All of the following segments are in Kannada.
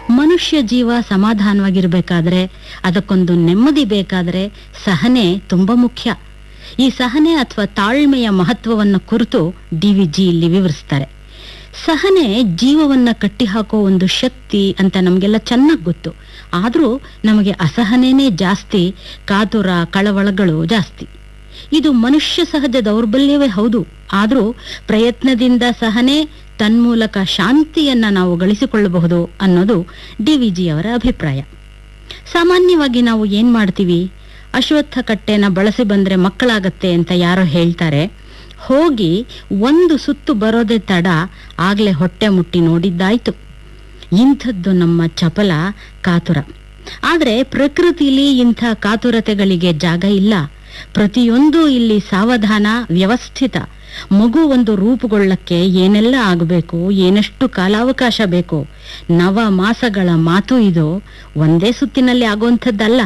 ಮನುಷ್ಯ ಜೀವ ಸಮಾಧಾನವಾಗಿರ್ಬೇಕಾದ್ರೆ ಅದಕ್ಕೊಂದು ನೆಮ್ಮದಿ ಬೇಕಾದ್ರೆ ಸಹನೆ ತುಂಬಾ ಮುಖ್ಯ ಈ ಸಹನೆ ಅಥವಾ ತಾಳ್ಮೆಯ ಮಹತ್ವವನ್ನು ಕುರಿತು ಡಿ ವಿ ಜಿ ಇಲ್ಲಿ ವಿವರಿಸ್ತಾರೆ ಸಹನೆ ಜೀವವನ್ನ ಕಟ್ಟಿಹಾಕೋ ಒಂದು ಶಕ್ತಿ ಅಂತ ನಮಗೆಲ್ಲ ಚೆನ್ನಾಗಿ ಗೊತ್ತು ಆದರೂ ನಮಗೆ ಅಸಹನೆನೇ ಜಾಸ್ತಿ ಕಾತುರ ಕಳವಳಗಳು ಜಾಸ್ತಿ ಇದು ಮನುಷ್ಯ ಸಹಜ ದೌರ್ಬಲ್ಯವೇ ಹೌದು ಆದರೂ ಪ್ರಯತ್ನದಿಂದ ಸಹನೆ ತನ್ಮೂಲಕ ಶಾಂತಿಯನ್ನ ನಾವು ಗಳಿಸಿಕೊಳ್ಳಬಹುದು ಅನ್ನೋದು ಡಿ ವಿ ಜಿ ಅವರ ಅಭಿಪ್ರಾಯ ಸಾಮಾನ್ಯವಾಗಿ ನಾವು ಏನ್ ಮಾಡ್ತೀವಿ ಅಶ್ವತ್ಥ ಕಟ್ಟೆನ ಬಳಸಿ ಬಂದ್ರೆ ಮಕ್ಕಳಾಗತ್ತೆ ಅಂತ ಯಾರೋ ಹೇಳ್ತಾರೆ ಹೋಗಿ ಒಂದು ಸುತ್ತು ಬರೋದೇ ತಡ ಆಗ್ಲೇ ಹೊಟ್ಟೆ ಮುಟ್ಟಿ ನೋಡಿದ್ದಾಯ್ತು ಇಂಥದ್ದು ನಮ್ಮ ಚಪಲ ಕಾತುರ ಆದ್ರೆ ಪ್ರಕೃತಿಲಿ ಇಂಥ ಕಾತುರತೆಗಳಿಗೆ ಜಾಗ ಇಲ್ಲ ಪ್ರತಿಯೊಂದು ಇಲ್ಲಿ ಸಾವಧಾನ ವ್ಯವಸ್ಥಿತ ಮಗು ಒಂದು ರೂಪುಗೊಳ್ಳಕ್ಕೆ ಏನೆಲ್ಲ ಆಗಬೇಕು ಏನಷ್ಟು ಕಾಲಾವಕಾಶ ಬೇಕು ನವ ಮಾಸಗಳ ಮಾತು ಇದು ಒಂದೇ ಸುತ್ತಿನಲ್ಲಿ ಆಗುವಂಥದ್ದಲ್ಲ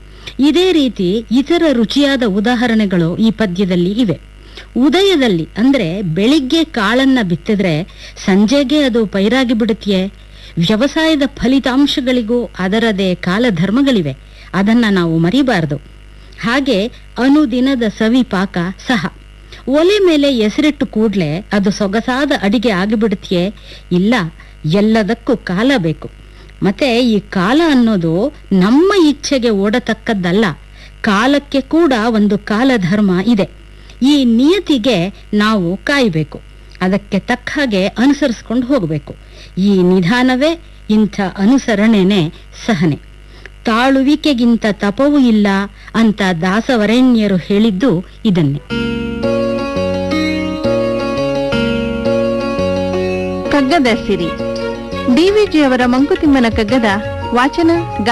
ಇದೇ ರೀತಿ ಇತರ ರುಚಿಯಾದ ಉದಾಹರಣೆಗಳು ಈ ಪದ್ಯದಲ್ಲಿ ಇವೆ ಉದಯದಲ್ಲಿ ಅಂದ್ರೆ ಬೆಳಿಗ್ಗೆ ಕಾಳನ್ನ ಬಿತ್ತಿದ್ರೆ ಸಂಜೆಗೆ ಅದು ಪೈರಾಗಿ ಬಿಡುತ್ತೆಯೇ ವ್ಯವಸಾಯದ ಫಲಿತಾಂಶಗಳಿಗೂ ಅದರದೇ ಕಾಲಧರ್ಮಗಳಿವೆ ಅದನ್ನ ನಾವು ಮರಿಬಾರದು ಹಾಗೆ ಅನುದಿನದ ಸವಿ ಪಾಕ ಸಹ ಒಲೆ ಮೇಲೆ ಎಸರಿಟ್ಟು ಕೂಡ್ಲೆ ಅದು ಸೊಗಸಾದ ಅಡಿಗೆ ಆಗಿಬಿಡುತ್ತೆಯೇ ಇಲ್ಲ ಎಲ್ಲದಕ್ಕೂ ಕಾಲ ಬೇಕು ಮತ್ತೆ ಈ ಕಾಲ ಅನ್ನೋದು ನಮ್ಮ ಇಚ್ಛೆಗೆ ಓಡತಕ್ಕದ್ದಲ್ಲ ಕಾಲಕ್ಕೆ ಕೂಡ ಒಂದು ಕಾಲಧರ್ಮ ಇದೆ ಈ ನಿಯತಿಗೆ ನಾವು ಕಾಯಬೇಕು ಅದಕ್ಕೆ ತಕ್ಕ ಹಾಗೆ ಅನುಸರಿಸ್ಕೊಂಡು ಹೋಗಬೇಕು ಈ ನಿಧಾನವೇ ಇಂಥ ಅನುಸರಣೆನೇ ಸಹನೆ ತಾಳುವಿಕೆಗಿಂತ ತಪವೂ ಇಲ್ಲ ಅಂತ ದಾಸವರೆಣ್ಯರು ಹೇಳಿದ್ದು ಇದನ್ನೇ ಕಗ್ಗದ ಸಿರಿ ಡಿವಿಜಿ ಅವರ ಮಂಕುತಿಮ್ಮನ ಕಗ್ಗದ ವಾಚನ